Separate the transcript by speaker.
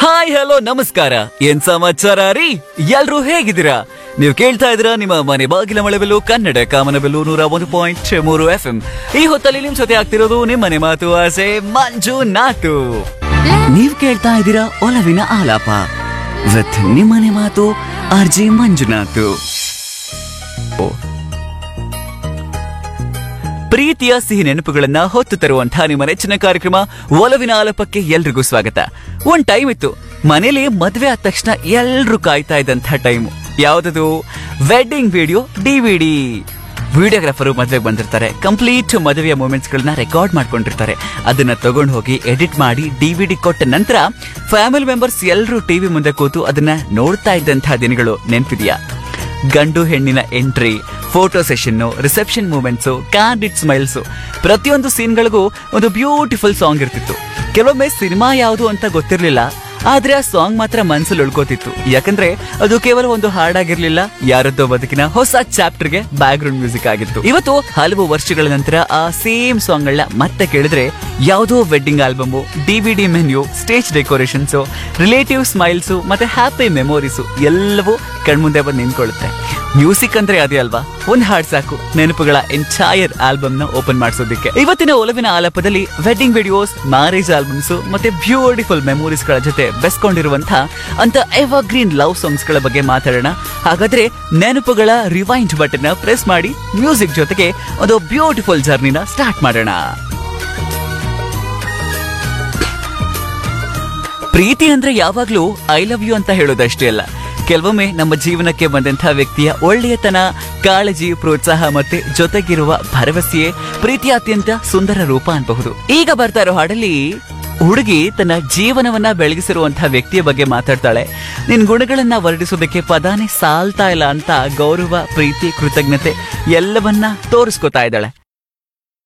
Speaker 1: hi hello ನಮಸ್ಕಾರ ಏನ್ ಸಮಾಚಾರ ರೀ ಎಲ್ರು ಹೇಗಿದ್ದೀರಾ ನೀವು ಕೇಳ್ತಾ ಇದ್ದೀರಾ ನಿಮ್ಮ ಮನೆ ಬಾಗಿಲ ಮಳೆಬೆಲ್ಲು ಕನ್ನಡ ಕಾಮನಬೆಲ್ಲು ನೂರ ಒಂದು ಪಾಯಿಂಟ್ ಮೂರು ಎಫ್ ಎಂ ಈ ಹೊತ್ತಲ್ಲಿ ನಿಮ್ ಜೊತೆ ಆಗ್ತಿರೋದು ನಿಮ್ಮನೆ ಮಾತು ಆಸೆ ಮಂಜು ನಾತು ನೀವ್ ಕೇಳ್ತಾ ಇದ್ದೀರಾ ಒಲವಿನ ಆಲಾಪ ವಿತ್ ನಿಮ್ಮನೆ ಮಾತು ಆರ್ ಜಿ ಮಂಜುನಾಥ್ ಓ ಪ್ರೀತಿಯ ಸಿಹಿ ನೆನಪುಗಳನ್ನ ಹೊತ್ತು ತರುವಂತಹ ನಿಮ್ಮ ನೆಚ್ಚಿನ ಕಾರ್ಯಕ್ರಮ ಒಲವಿನ ಆಲಪಕ್ಕೆ ಎಲ್ರಿಗೂ ಸ್ವಾಗತ ಒಂದ್ ಟೈಮ್ ಇತ್ತು ಮನೇಲಿ ಮದ್ವೆ ಆದ ತಕ್ಷಣ ಎಲ್ರು ಕಾಯ್ತಾ ಇದ್ದಂತಹ ಟೈಮ್ ಯಾವ್ದದು ವೆಡ್ಡಿಂಗ್ ವಿಡಿಯೋ ಡಿವಿಡಿ ವಿಡಿಯೋಗ್ರಾಫರ್ ಮದ್ವೆಗೆ ಬಂದಿರ್ತಾರೆ ಕಂಪ್ಲೀಟ್ ಮದುವೆಯ ಮೂಮೆಂಟ್ಸ್ ಗಳನ್ನ ರೆಕಾರ್ಡ್ ಮಾಡ್ಕೊಂಡಿರ್ತಾರೆ ಅದನ್ನ ತಗೊಂಡು ಹೋಗಿ ಎಡಿಟ್ ಮಾಡಿ ಡಿವಿಡಿ ಕೊಟ್ಟ ನಂತರ ಫ್ಯಾಮಿಲಿ ಮೆಂಬರ್ಸ್ ಎಲ್ಲರೂ ಟಿವಿ ಮುಂದೆ ಕೂತು ಅದನ್ನ ನೋಡ್ತಾ ಇದ್ದಂತಹ ದಿನಗಳು ನೆನ್ಪಿದ್ಯಾ ಗಂಡು ಹೆಣ್ಣಿನ entry photo session reception moments candid smiles ಪ್ರತಿಯೊಂದು ಸೀನ್ಗಳಿಗೂ ಒಂದು ಬ್ಯೂಟಿಫುಲ್ ಸಾಂಗ್ ಇರ್ತಿತ್ತು ಕೆಲವೊಮ್ಮೆ ಸಿನಿಮಾ ಯಾವುದು ಅಂತ ಗೊತ್ತಿರಲಿಲ್ಲ ಆದ್ರೆ ಆ ಸಾಂಗ್ ಮಾತ್ರ ಮನಸ್ಸಲ್ಲಿ ಉಳ್ಕೋತಿತ್ತು ಯಾಕಂದ್ರೆ ಅದು ಕೇವಲ ಒಂದು ಹಾಡಾಗಿರ್ಲಿಲ್ಲ ಯಾರದ್ದೋ ಬದುಕಿನ ಹೊಸ ಚಾಪ್ಟರ್ಗೆ ಬ್ಯಾಕ್ ಗ್ರೌಂಡ್ ಮ್ಯೂಸಿಕ್ ಆಗಿತ್ತು ಇವತ್ತು ಹಲವು ವರ್ಷಗಳ ನಂತರ ಆ ಸೇಮ್ ಸಾಂಗ್ ಗಳನ್ನ ಮತ್ತೆ ಕೇಳಿದ್ರೆ ಯಾವುದೋ wedding album DVD menu stage decorations relative smiles ಮತ್ತೆ ಹ್ಯಾಪಿ ಮೆಮೊರೀಸ್ ಎಲ್ಲವೂ ಕಣ್ಮುಂದೆ ಬಂದು ನಿಂತ್ಕೊಳ್ಳುತ್ತೆ ಮ್ಯೂಸಿಕ್ ಅಂದ್ರೆ ಅದೇ ಅಲ್ವಾ ಒಂದ್ ಹಾಡ್ ಸಾಕು ನೆನಪುಗಳ ಎಂಟೈರ್ ಆಲ್ಬಮ್ ನ ಓಪನ್ ಮಾಡಿಸೋದಕ್ಕೆ ಇವತ್ತಿನ ಒಲವಿನ ಆಲಾಪದಲ್ಲಿ ವೆಡ್ಡಿಂಗ್ ವಿಡಿಯೋಸ್ ಮ್ಯಾರೇಜ್ ಆಲ್ಬಮ್ಸ್ ಮತ್ತೆ ಬ್ಯೂಟಿಫುಲ್ ಮೆಮೊರೀಸ್ ಗಳ ಜೊತೆ ಬೆಸ್ಕೊಂಡಿರುವಂತಹ ಅಂತ ಎವರ್ ಗ್ರೀನ್ ಲವ್ ಸಾಂಗ್ಸ್ ಗಳ ಬಗ್ಗೆ ಮಾತಾಡೋಣ ಹಾಗಾದ್ರೆ ನೆನಪುಗಳ ರಿವೈಂಡ್ ಬಟನ್ ಪ್ರೆಸ್ ಮಾಡಿ ಮ್ಯೂಸಿಕ್ ಜೊತೆಗೆ ಒಂದು ಬ್ಯೂಟಿಫುಲ್ ಜರ್ನಿನ ಸ್ಟಾರ್ಟ್ ಮಾಡೋಣ ಪ್ರೀತಿ ಅಂದ್ರೆ ಯಾವಾಗ್ಲೂ ಐ ಲವ್ ಯು ಅಂತ ಹೇಳೋದಷ್ಟೇ ಅಲ್ಲ ಕೆಲವೊಮ್ಮೆ ನಮ್ಮ ಜೀವನಕ್ಕೆ ಬಂದಂತಹ ವ್ಯಕ್ತಿಯ ಒಳ್ಳೆಯತನ ಕಾಳಜಿ ಪ್ರೋತ್ಸಾಹ ಮತ್ತೆ ಜೊತೆಗಿರುವ ಭರವಸೆಯೇ ಪ್ರೀತಿಯ ಅತ್ಯಂತ ಸುಂದರ ರೂಪ ಅನ್ಬಹುದು ಈಗ ಬರ್ತಾ ಇರೋ ಹಾಡಲ್ಲಿ ಹುಡುಗಿ ತನ್ನ ಜೀವನವನ್ನ ಬೆಳಗಿಸಿರುವಂತಹ ವ್ಯಕ್ತಿಯ ಬಗ್ಗೆ ಮಾತಾಡ್ತಾಳೆ ನಿನ್ ಗುಣಗಳನ್ನ ವರ್ಣಿಸೋದಕ್ಕೆ ಪದಾನೇ ಸಾಲ್ತಾ ಇಲ್ಲ ಅಂತ ಗೌರವ ಪ್ರೀತಿ ಕೃತಜ್ಞತೆ ಎಲ್ಲವನ್ನ ತೋರಿಸ್ಕೊತಾ ಇದ್ದಾಳೆ